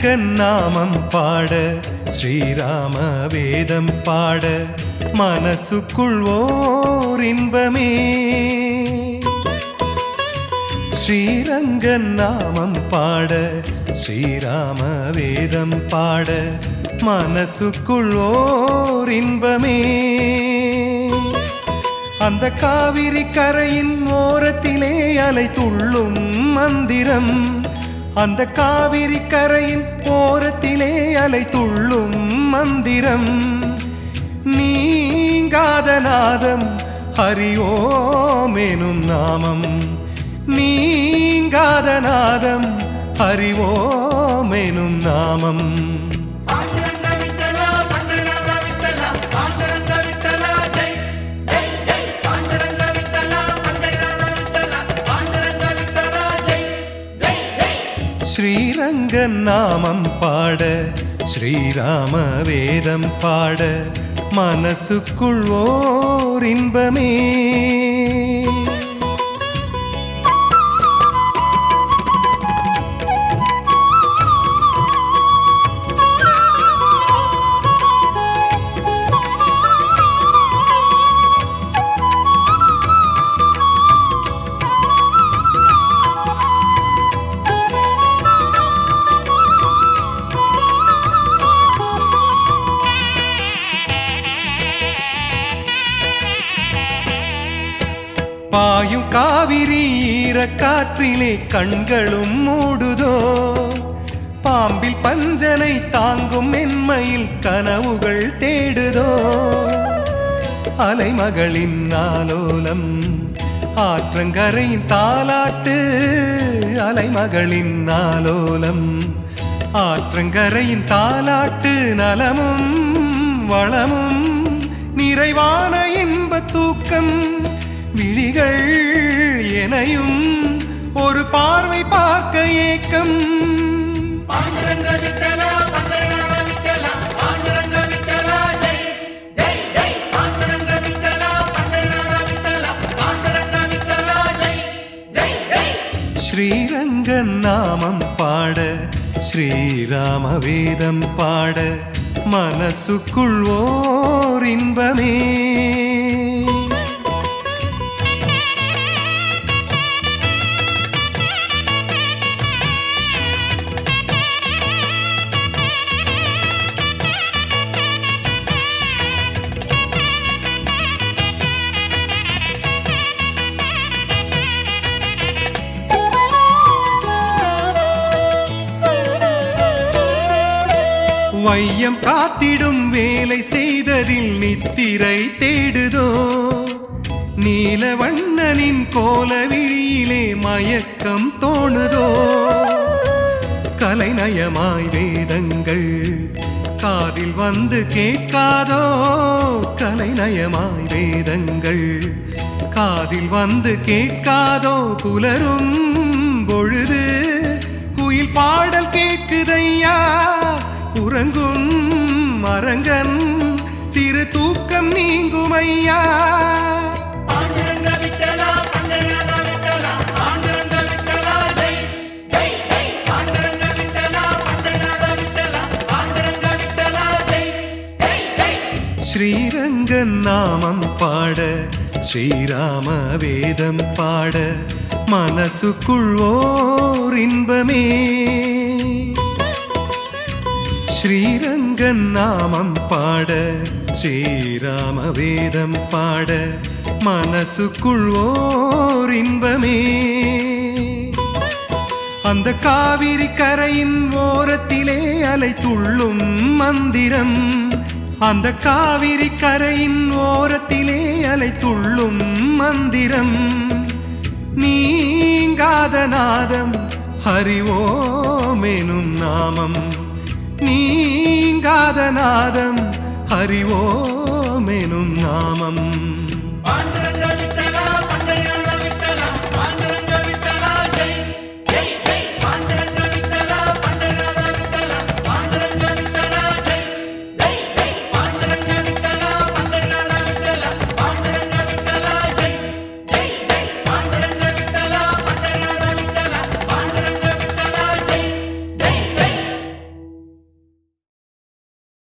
ஸ்ரீரங்கன் நாமம் பாட ஸ்ரீராம வேதம் பாட மனசுக்குள் ஓர் இன்பமே ஸ்ரீரங்கன் நாமம் பாட ஸ்ரீராம வேதம் பாட மனசுக்குள் ஓர் இன்பமே அந்த காவிரி கரையின் ஓரத்திலே அலை துள்ளும் மந்திரம் அந்த காவிரி கரையின் ஓரத்திலே அலை துள்ளும் மந்திரம் நீங்காத நாதம் ஹரிஓமெனும் நாமம் நீங்காத நாதம் ஹரிஓமெனும் நாமம் பாண்டுரங்க விட்டலா பண்டநாத விட்டலா பாண்டுரங்க விட்டலா ஜெய் ஜெய் ஜெய் பாண்டுரங்க விட்டலா பண்டநாத விட்டலா பாண்டுரங்க விட்டலா ஜெய் ஜெய் ஜெய் ஸ்ரீரங்கன் நாமம் பாட ஸ்ரீராம வேதம் பாட மனசுக்குள் ஓர் இன்பமே பாயும் காவிரி ஈரக்காற்றிலே கண்களும் மூடுதோ பாம்பில் பஞ்சனை தாங்கும் மென்மையில் கனவுகள் தேடுதோ அலைமகளின் நாலோலம் ஆற்றங்கரையின் தாலாட்டு அலைமகளின் நாலோலம் ஆற்றங்கரையின் தாலாட்டு நலமும் வளமும் நிறைவான இன்ப தூக்கம் விழிகள் எனையும் ஒரு பார்வை பார்க்க ஏக்கம் பாண்டுரங்க விட்டலா பண்டநாத விட்டலா பாண்டுரங்க விட்டலா ஜெய் ஜெய் ஜெய் பாண்டுரங்க விட்டலா பண்டநாத விட்டலா பாண்டுரங்க விட்டலா ஜெய் ஜெய் ஜெய் ஸ்ரீரங்கன் நாமம் பாட ஸ்ரீராம வேதம் பாட மனசுக்குள் ஓர் இன்பமே வையம் காத்திடும் வேலை செய்ததில் நித்திரை தேடுதோ நீலவண்ணனின் கோல விழியிலே மயக்கம் தோணுதோ கலைநயமாய் வேதங்கள் காதில் வந்து கேட்காதோ கலைநயமாய் வேதங்கள் காதில் வந்து கேட்காதோ புலரும் பொழுது குயில் பாடல் கேட்குதையா உறங்கும் மரங்கன் சிறு தூக்கம் நீங்குமையா பாண்டுரங்க விட்டலா பண்டநாத விட்டலா பாண்டுரங்க விட்டலா ஜெய் ஜெய் ஜெய் பாண்டுரங்க விட்டலா பண்டநாத விட்டலா பாண்டுரங்க விட்டலா ஜெய் ஜெய் ஜெய் ஸ்ரீரங்கன் நாமம் பாட ஸ்ரீராம வேதம் பாட மனசுக்குள் ஓர் இன்பமே ஸ்ரீரங்கன் நாமம் பாட ஸ்ரீராம வேதம் பாட மனசுக்குள் ஓர் இன்பமே அந்த காவிரி கரையின் ஓரத்திலே அலை துள்ளும் மந்திரம் அந்த காவிரி கரையின் ஓரத்திலே அலை துள்ளும் மந்திரம் நீங்காத நாதம் ஹரிஓமெனும் நாமம் நீங்காத நாதம் ஹரிஓமெனும் நாமம்